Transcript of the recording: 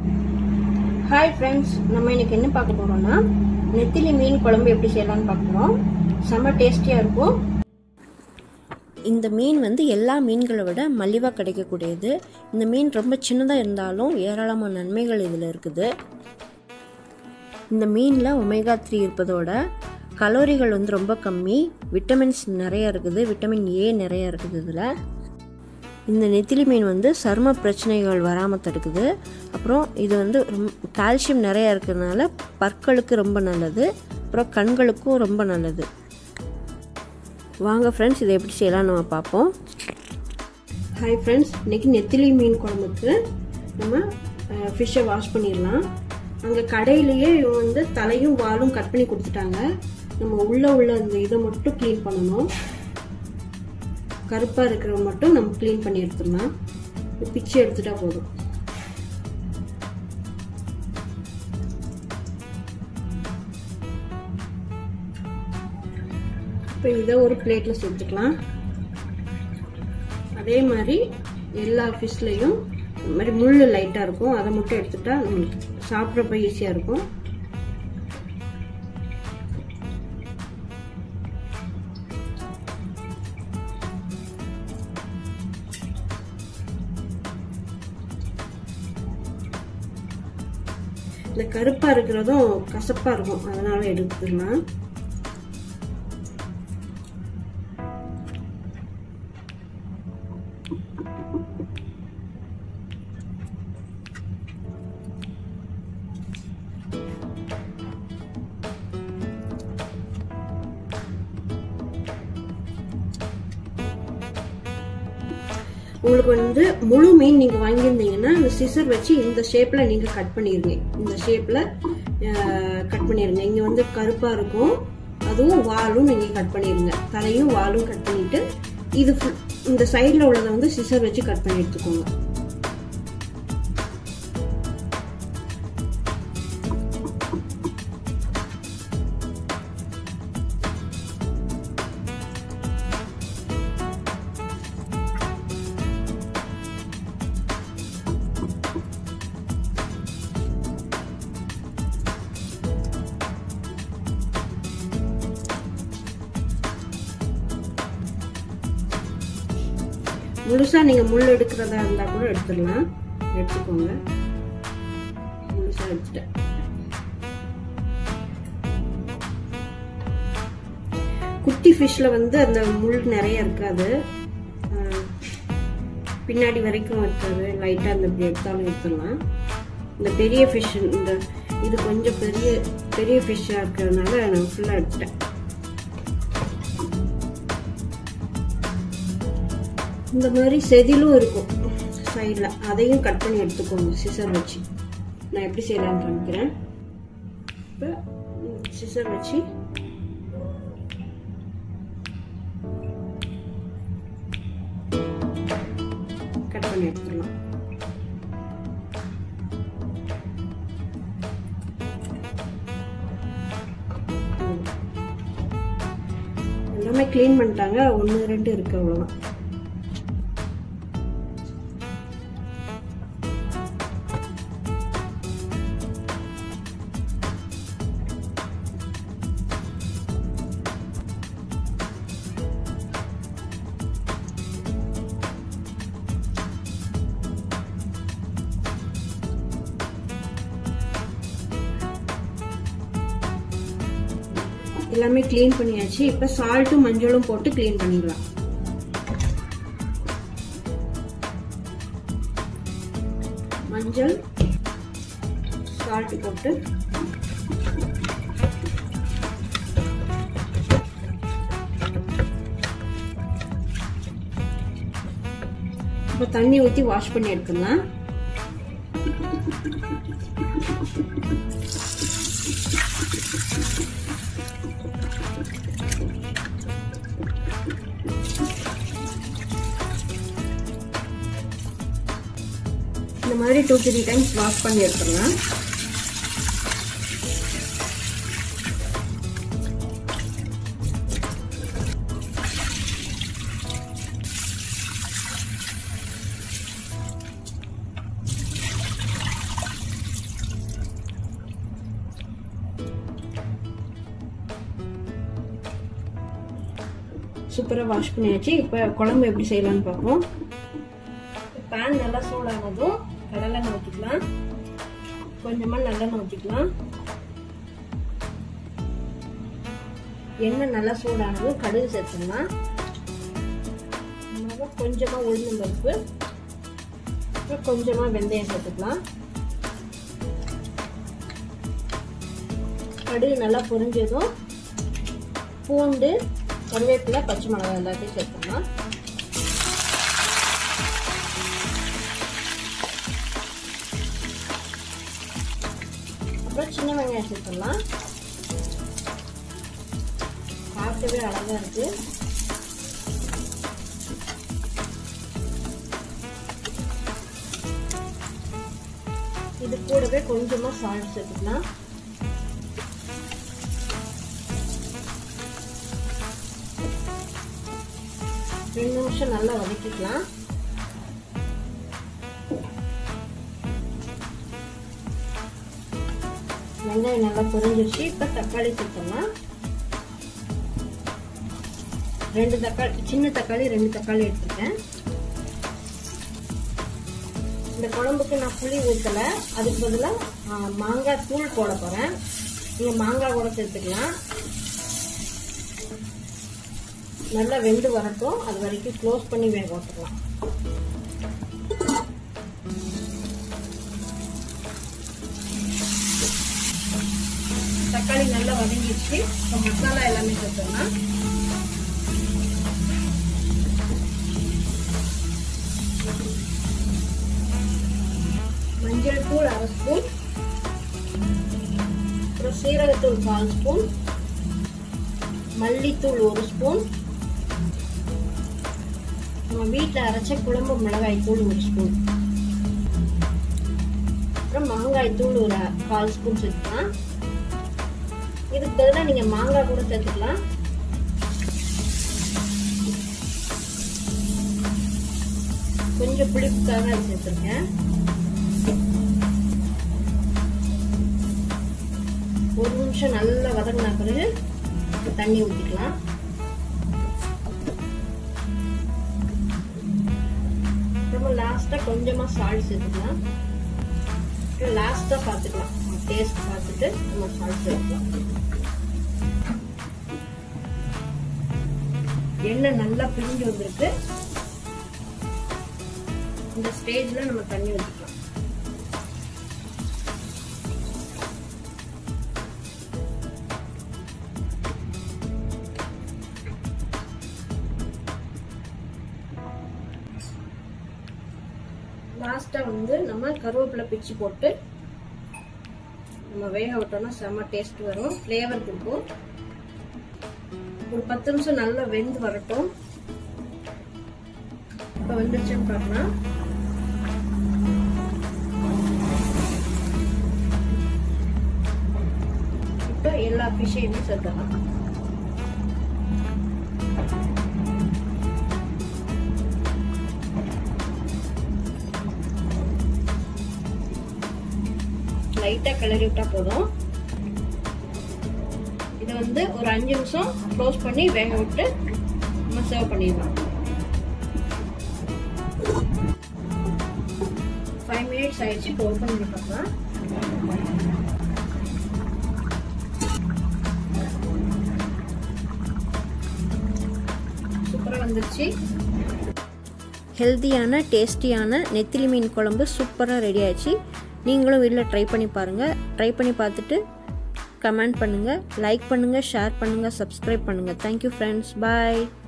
hi friends நம்ம இன்னைக்கு என்ன பார்க்க போறோம்னா நெத்திலி மீன் குழம்பு எப்படி செய்யலாம்னு பார்க்குறோம் செம்ம டேஸ்டியாக இருக்கும் இந்த மீன் வந்து எல்லா மீன்களை விட மலிவாக கிடைக்கக்கூடியது இந்த மீன் ரொம்ப சின்னதாக இருந்தாலும் ஏராளமான நன்மைகள் இதில் இருக்குது இந்த மீனில் ஒமேகா த்ரீ இருப்பதோட கலோரிகள் வந்து ரொம்ப கம்மி விட்டமின்ஸ் நிறைய இருக்குது விட்டமின் ஏ நிறைய இருக்குது இதில் இந்த நெத்திலி மீன் வந்து சரும பிரச்சனைகள் வராமல் தடுக்குது அப்புறம் இது வந்து ரொம்ப கால்சியம் நிறையா இருக்கிறதுனால பற்களுக்கு ரொம்ப நல்லது அப்புறம் கண்களுக்கும் ரொம்ப நல்லது வாங்க ஃப்ரெண்ட்ஸ் இதை எப்படி செய்யலாம் நம்ம பார்ப்போம் ஹாய் ஃப்ரெண்ட்ஸ் இன்றைக்கி நெத்திலி மீன் குழம்புக்கு நம்ம ஃபிஷ்ஷை வாஷ் பண்ணிடலாம் அங்கே கடையிலேயே இவங்க வந்து தலையும் வாலும் கட் பண்ணி கொடுத்துட்டாங்க நம்ம உள்ளே உள்ள அந்த இதை மட்டும் க்ளீன் பண்ணணும் கருப்பாக இருக்கிறத மட்டும் நம்ம க்ளீன் பண்ணி எடுத்துடலாம் பிச்சு எடுத்துட்டா போதும் இப்போ இதை ஒரு பிளேட்டில் சேர்த்துக்கலாம் அதே மாதிரி எல்லா ஃபிஷ்லேயும் இந்த மாதிரி முள் லைட்டாக இருக்கும் அதை மட்டும் எடுத்துட்டா நம்மளுக்கு சாப்பிட்றப்ப ஈஸியாக இருக்கும் இந்த கருப்பாக இருக்கிறதும் கசப்பாக இருக்கும் அதனால எடுத்துக்கலாம் உங்களுக்கு வந்து முழு மீன் நீங்க வாங்கியிருந்தீங்கன்னா அந்த சிசர் வச்சு இந்த ஷேப்ல நீங்க கட் பண்ணிருங்க இந்த ஷேப்ல கட் பண்ணிருங்க இங்க வந்து கருப்பா இருக்கும் அதுவும் வாலும் நீங்க கட் பண்ணிருங்க தலையும் வாலும் கட் பண்ணிட்டு இது இந்த சைட்ல உள்ளதை வந்து சிசர் வச்சு கட் பண்ணி எடுத்துக்கோங்க முழுசா நீங்க முள் எடுக்கிறதா இருந்தா கூட எடுத்துடலாம் எடுத்துக்கோங்க முழுசா எடுத்துட்டேன் குட்டி ஃபிஷ்ல வந்து அந்த முள் நிறைய இருக்காது பின்னாடி வரைக்கும் இருக்காது லைட்டா அந்த இப்படி எடுத்தாலும் எடுத்துடலாம் இந்த பெரிய ஃபிஷ் இந்த இது கொஞ்சம் பெரிய பெரிய ஃபிஷ்ஷா இருக்கிறதுனால நான் ஃபுல்லா எடுத்துட்டேன் இந்த மாதிரி செதிலும் இருக்கும் சைடில் அதையும் கட் பண்ணி எடுத்துக்கோங்க சிசர் வச்சு நான் எப்படி செய்யலான்னு காமிக்கிறேன் இப்போ சிசர் வச்சு கட் பண்ணி எடுத்துடலாம் எல்லாமே க்ளீன் பண்ணிட்டாங்க ஒன்று ரெண்டு இருக்கு அவ்வளோதான் எல்லாமே க்ளீன் பண்ணியாச்சு இப்போ சால்ட்டும் மஞ்சளும் போட்டு க்ளீன் பண்ணிடலாம் மஞ்சள் சால்ட் போட்டு இப்போ தண்ணி ஊற்றி வாஷ் பண்ணி எடுத்துடலாம் இந்த மாதிரி டூ த்ரீ டைம்ஸ் வாஷ் பண்ணி எடுத்துடலாம் சூப்பராக வாஷ் பண்ணியாச்சு இப்போ குழம்பு எப்படி செய்யலாம்னு பார்ப்போம் பேன் நல்லா சூடானதும் கடலெண்ணெய் ஊற்றிக்கலாம் கொஞ்சமாக நல்லெண்ணெய் ஊற்றிக்கலாம் எண்ணெய் நல்லா சூடானதும் கடுகு சேர்த்துக்கலாம் கொஞ்சமாக உளுந்தம் பருப்பு அப்புறம் கொஞ்சமாக வெந்தயம் சேர்த்துக்கலாம் கடுகு நல்லா பொரிஞ்சதும் பூண்டு கருவேப்பிலை பச்சை மிளகாய் எல்லாத்தையும் சேர்த்துக்கலாம் அப்புறம் சின்ன வெங்காயம் சேர்த்துடலாம் பார்க்கவே அழகா இருக்கு இது கூடவே கொஞ்சமா சால்ட் சேர்த்துக்கலாம் ரெண்டு நிமிஷம் நல்லா வதக்கிக்கலாம் வெங்காயம் நல்லா பொரிஞ்சிருச்சு இப்போ தக்காளி சேர்த்தோம்னா ரெண்டு தக்காளி சின்ன தக்காளி ரெண்டு தக்காளி எடுத்துருக்கேன் இந்த குழம்புக்கு நான் புளி ஊற்றலை அதுக்கு பதிலாக மாங்காய் தூள் போட போகிறேன் நீங்கள் மாங்காய் கூட சேர்த்துக்கலாம் நல்லா வெந்து வரட்டும் அது வரைக்கும் க்ளோஸ் பண்ணி வேக விட்டுக்கலாம் தக்காளி நல்லா வதங்கிடுச்சு இப்போ மசாலா எல்லாமே சேர்த்துடலாம் மஞ்சள் தூள் அரை ஸ்பூன் அப்புறம் சீரகத்தூள் கால் ஸ்பூன் மல்லித்தூள் ஒரு ஸ்பூன் நம்ம வீட்டில் அரைச்ச குழம்பு மிளகாய் தூள் ஒரு ஸ்பூன் அப்புறம் மாங்காய் தூள் ஒரு கால் ஸ்பூன் சேர்த்துக்கலாம் இதுக்கு பதிலாக நீங்கள் மாங்காய் கூட சேர்த்துக்கலாம் கொஞ்சம் புளிப்புக்காக அது சேர்த்துருக்கேன் ஒரு நிமிஷம் நல்லா வதங்கின பிறகு தண்ணி ஊற்றிக்கலாம் அப்புறமா லாஸ்ட்டாக கொஞ்சமாக சால்ட் சேர்த்துக்கலாம் லாஸ்ட்டாக பார்த்துக்கலாம் டேஸ்ட் பார்த்துட்டு நம்ம சால்ட் சேர்த்துக்கலாம் எண்ணெய் நல்லா பிரிஞ்சு வந்திருக்கு இந்த ஸ்டேஜில் நம்ம தண்ணி ஊற்றிக்கலாம் லாஸ்ட்டாக வந்து நம்ம கருவேப்பிலை பிச்சு போட்டு நம்ம வேக விட்டோம்னா செம்ம டேஸ்ட் வரும் ஃப்ளேவர் கொடுக்கும் ஒரு பத்து நிமிஷம் நல்லா வெந்து வரட்டும் இப்போ வந்துருச்சுன்னு பார்க்கலாம் இப்போ எல்லா ஃபிஷ்ஷையுமே சேர்த்துடலாம் லைட்டாக கிளறி விட்டா போதும் இதை வந்து ஒரு அஞ்சு நிமிஷம் க்ளோஸ் பண்ணி வேக விட்டு நம்ம சர்வ் பண்ணிடலாம் ஃபைவ் மினிட்ஸ் ஆயிடுச்சு இப்போ ஓப்பன் பண்ணி பார்க்கலாம் சூப்பராக வந்துருச்சு ஹெல்த்தியான டேஸ்டியான நெத்திலி மீன் குழம்பு சூப்பராக ரெடி ஆயிடுச்சு நீங்களும் வீட்டில் ட்ரை பண்ணி பாருங்கள் ட்ரை பண்ணி பார்த்துட்டு கமெண்ட் பண்ணுங்கள் லைக் பண்ணுங்கள் ஷேர் பண்ணுங்கள் சப்ஸ்கிரைப் பண்ணுங்கள் தேங்க்யூ ஃப்ரெண்ட்ஸ் பாய்